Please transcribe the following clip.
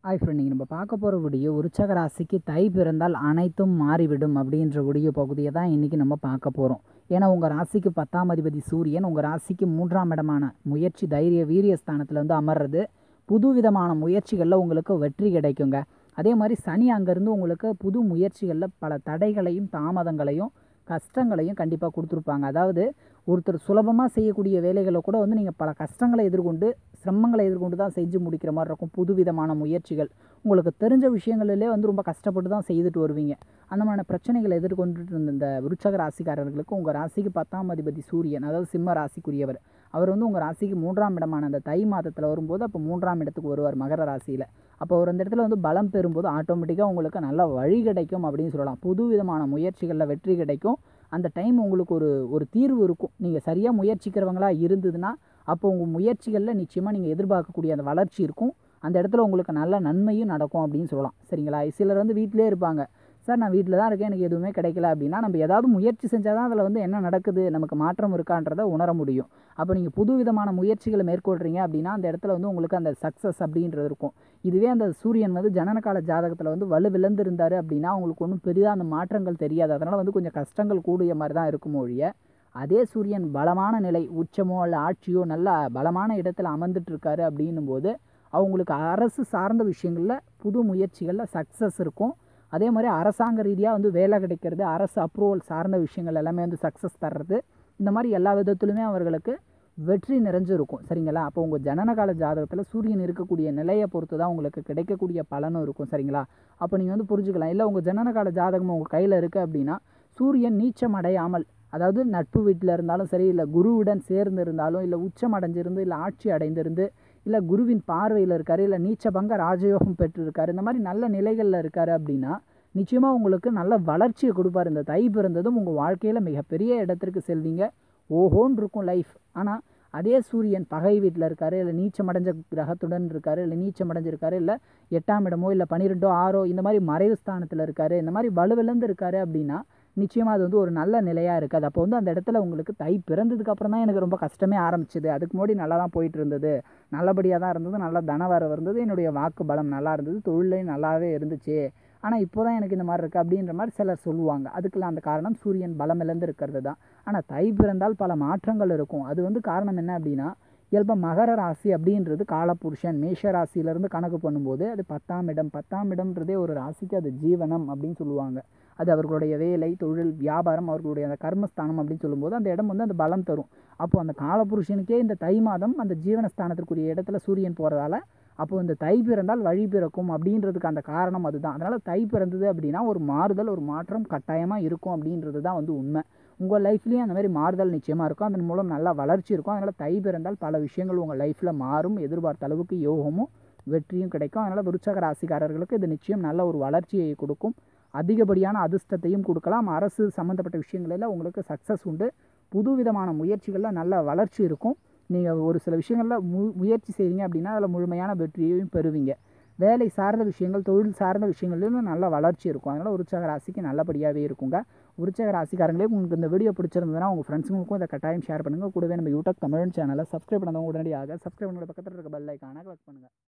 hi friend நீங்கள் நம்ம பார்க்க போகிற வீடியோ விருச்சக ராசிக்கு தை பிறந்தால் அனைத்தும் மாறிவிடும் அப்படின்ற வீடியோ பகுதியை தான் இன்றைக்கி நம்ம பார்க்க போகிறோம் ஏன்னா உங்கள் ராசிக்கு பத்தாம் அதிபதி சூரியன் உங்கள் ராசிக்கு மூன்றாம் இடமான முயற்சி தைரிய வீரிய ஸ்தானத்தில் வந்து அமர்றது புது விதமான முயற்சிகளில் உங்களுக்கு வெற்றி கிடைக்குங்க அதே மாதிரி சனி அங்கேருந்து உங்களுக்கு புது முயற்சிகளில் பல தடைகளையும் தாமதங்களையும் கஷ்டங்களையும் கண்டிப்பாக கொடுத்துருப்பாங்க அதாவது ஒருத்தர் சுலபமாக செய்யக்கூடிய வேலைகளை கூட வந்து நீங்கள் பல கஷ்டங்களை எதிர்கொண்டு சிரமங்களை எதிர்கொண்டு தான் செஞ்சு முடிக்கிற மாதிரி இருக்கும் புதுவிதமான முயற்சிகள் உங்களுக்கு தெரிஞ்ச விஷயங்களிலே வந்து ரொம்ப கஷ்டப்பட்டு தான் செய்துட்டு வருவீங்க அந்த மாதிரியான பிரச்சனைகளை எதிர்கொண்டுட்டு இருந்த இந்த விருச்சக ராசிக்காரர்களுக்கு உங்கள் ராசிக்கு பத்தாம் அதிபதி சூரியன் அதாவது சிம்ம ராசிக்குரியவர் அவர் வந்து உங்கள் ராசிக்கு மூன்றாம் இடமான அந்த தை மாதத்தில் வரும்போது அப்போ மூன்றாம் இடத்துக்கு வருவார் மகர ராசியில் அப்போ ஒரு அந்த இடத்துல வந்து பலம் பெறும்போது ஆட்டோமேட்டிக்காக உங்களுக்கு நல்ல வழி கிடைக்கும் அப்படின்னு சொல்லலாம் புது விதமான முயற்சிகளில் வெற்றி கிடைக்கும் அந்த டைம் உங்களுக்கு ஒரு ஒரு தீர்வு இருக்கும் நீங்கள் சரியாக முயற்சிக்கிறவங்களா இருந்ததுன்னா அப்போ உங்கள் முயற்சிகளில் நிச்சயமாக நீங்கள் எதிர்பார்க்கக்கூடிய அந்த வளர்ச்சி இருக்கும் அந்த இடத்துல உங்களுக்கு நல்ல நன்மையும் நடக்கும் அப்படின்னு சொல்லலாம் சரிங்களா சிலர் வந்து வீட்டிலே இருப்பாங்க சார் நான் வீட்டில் தான் இருக்கேன் எனக்கு எதுவுமே கிடைக்கல அப்படின்னா நம்ம ஏதாவது முயற்சி செஞ்சால் தான் அதில் வந்து என்ன நடக்குது நமக்கு மாற்றம் இருக்கான்றதை உணர முடியும் அப்போ நீங்கள் புது விதமான முயற்சிகளை மேற்கொள்கிறீங்க அப்படின்னா அந்த இடத்துல வந்து உங்களுக்கு அந்த சக்ஸஸ் அப்படின்றது இருக்கும் இதுவே அந்த சூரியன் வந்து ஜனனகால ஜாதகத்தில் வந்து வலு விழுந்திருந்தார் அப்படின்னா உங்களுக்கு ஒன்றும் பெரிதாக அந்த மாற்றங்கள் தெரியாது அதனால் வந்து கொஞ்சம் கஷ்டங்கள் கூடிய மாதிரி தான் இருக்கும் ஒழிய அதே சூரியன் பலமான நிலை உச்சமோ இல்லை ஆட்சியோ நல்ல பலமான இடத்துல அமர்ந்துட்டு இருக்காரு அப்படின்னும் போது அவங்களுக்கு அரசு சார்ந்த விஷயங்களில் புது முயற்சிகளில் சக்ஸஸ் இருக்கும் அதே மாதிரி அரசாங்க ரீதியாக வந்து வேலை கிடைக்கிறது அரசு அப்ரூவல் சார்ந்த விஷயங்கள் எல்லாமே வந்து சக்ஸஸ் தர்றது இந்த மாதிரி எல்லா விதத்துலையுமே அவர்களுக்கு வெற்றி நிறைஞ்சிருக்கும் சரிங்களா அப்போ உங்கள் ஜனனகால ஜாதகத்தில் சூரியன் இருக்கக்கூடிய நிலையை பொறுத்து தான் உங்களுக்கு கிடைக்கக்கூடிய பலனும் இருக்கும் சரிங்களா அப்போ நீங்கள் வந்து புரிஞ்சுக்கலாம் இல்லை உங்கள் ஜனனகால ஜாதகம் உங்கள் கையில் இருக்குது அப்படின்னா சூரியன் நீச்சம் அடையாமல் அதாவது நட்பு வீட்டில் இருந்தாலும் சரி இல்லை குருவுடன் சேர்ந்து இருந்தாலும் இல்லை உச்சம் அடைஞ்சிருந்து இல்லை ஆட்சி அடைந்திருந்து இல்லை குருவின் பார்வையில் இருக்கார் இல்லை நீச்சபங்க ராஜயோகம் பெற்றிருக்காரு இந்த மாதிரி நல்ல நிலைகளில் இருக்கார் அப்படின்னா நிச்சயமாக உங்களுக்கு நல்ல வளர்ச்சியை கொடுப்பார் இந்த தை பிறந்ததும் உங்கள் வாழ்க்கையில் மிகப்பெரிய இடத்திற்கு செல்வீங்க ஓஹோன்னு இருக்கும் லைஃப் ஆனால் அதே சூரியன் பகை வீட்டில் இருக்கார் இல்லை நீச்சம் அடைஞ்ச கிரகத்துடன் இருக்கார் இல்லை நீச்சம் அடைஞ்சிருக்காரு இல்லை எட்டாம் இடமோ இல்லை பன்னிரெண்டோ ஆறோ இந்த மாதிரி மறைவு ஸ்தானத்தில் இருக்கார் இந்த மாதிரி வலுவிழந்து இருக்காரு அப்படின்னா நிச்சயமாக அது வந்து ஒரு நல்ல நிலையாக இருக்காது அப்போ வந்து அந்த இடத்துல உங்களுக்கு தை பிறந்ததுக்கு அப்புறம் தான் எனக்கு ரொம்ப கஷ்டமே ஆரம்பிச்சுது அதுக்கு முன்னாடி நல்லா தான் போயிட்டு இருந்தது நல்லபடியாக தான் இருந்தது நல்ல தனவரவு இருந்தது என்னுடைய வாக்கு பலம் நல்லா இருந்தது தொழிலையும் நல்லாவே இருந்துச்சு ஆனால் இப்போ தான் எனக்கு இந்த மாதிரி இருக்குது அப்படின்ற மாதிரி சிலர் சொல்லுவாங்க அதுக்கெல்லாம் அந்த காரணம் சூரியன் பலம் இழந்து இருக்கிறது தான் ஆனால் தை பிறந்தால் பல மாற்றங்கள் இருக்கும் அது வந்து காரணம் என்ன அப்படின்னா இயல்பாக மகர ராசி அப்படின்றது காலபுருஷன் மேஷ ராசியிலேருந்து கணக்கு பண்ணும்போது அது பத்தாம் இடம் பத்தாம் இடம்ன்றதே ஒரு ராசிக்கு அது ஜீவனம் அப்படின்னு சொல்லுவாங்க அது அவர்களுடைய வேலை தொழில் வியாபாரம் அவர்களுடைய அந்த கர்மஸ்தானம் அப்படின்னு சொல்லும்போது அந்த இடம் வந்து அந்த பலம் தரும் அப்போது அந்த காலபுருஷனுக்கே இந்த தை மாதம் அந்த ஜீவனஸ்தானத்திற்குரிய இடத்துல சூரியன் போகிறதால அப்போது இந்த தை பிறந்தால் வழி பிறக்கும் அப்படின்றதுக்கு அந்த காரணம் அதுதான் அதனால் தை பிறந்தது அப்படின்னா ஒரு மாறுதல் ஒரு மாற்றம் கட்டாயமாக இருக்கும் அப்படின்றது தான் வந்து உண்மை உங்கள் லைஃப்லேயும் அந்த மாதிரி மாறுதல் நிச்சயமாக இருக்கும் அதன் மூலம் நல்லா வளர்ச்சி இருக்கும் அதனால் தை பிறந்தால் பல விஷயங்கள் உங்கள் லைஃப்பில் மாறும் எதிர்பார்த்த அளவுக்கு யோகமும் வெற்றியும் கிடைக்கும் அதனால் விருச்சக ராசிக்காரர்களுக்கு இது நிச்சயம் நல்ல ஒரு வளர்ச்சியை கொடுக்கும் அதிகப்படியான அதிர்ஷ்டத்தையும் கொடுக்கலாம் அரசு சம்மந்தப்பட்ட விஷயங்களில் உங்களுக்கு சக்ஸஸ் உண்டு புது விதமான முயற்சிகளில் நல்ல வளர்ச்சி இருக்கும் நீங்கள் ஒரு சில விஷயங்களில் மு முயற்சி செய்கிறீங்க அப்படின்னா அதில் முழுமையான வெற்றியையும் பெறுவீங்க வேலை சார்ந்த விஷயங்கள் தொழில் சார்ந்த விஷயங்கள்லையும் நல்ல வளர்ச்சி இருக்கும் அதனால் உற்சாக ராசிக்கு நல்லபடியாகவே இருக்குங்க உற்சாக ராசிக்காரங்களே உங்களுக்கு இந்த வீடியோ பிடிச்சிருந்ததுன்னா உங்கள் ஃப்ரெண்ட்ஸுங்களுக்கும் இதை கட்டாயம் ஷேர் பண்ணுங்கள் கூடவே நம்ம யூடியூப் தமிழ் சேனலை சப்ஸ்கிரைப் பண்ணாதவங்க உடனடியாக சப்ஸ்கிரைப் பண்ணுற பக்கத்தில் இருக்க பெல் ஐக்கான கிளிக் பண்ணுங்கள்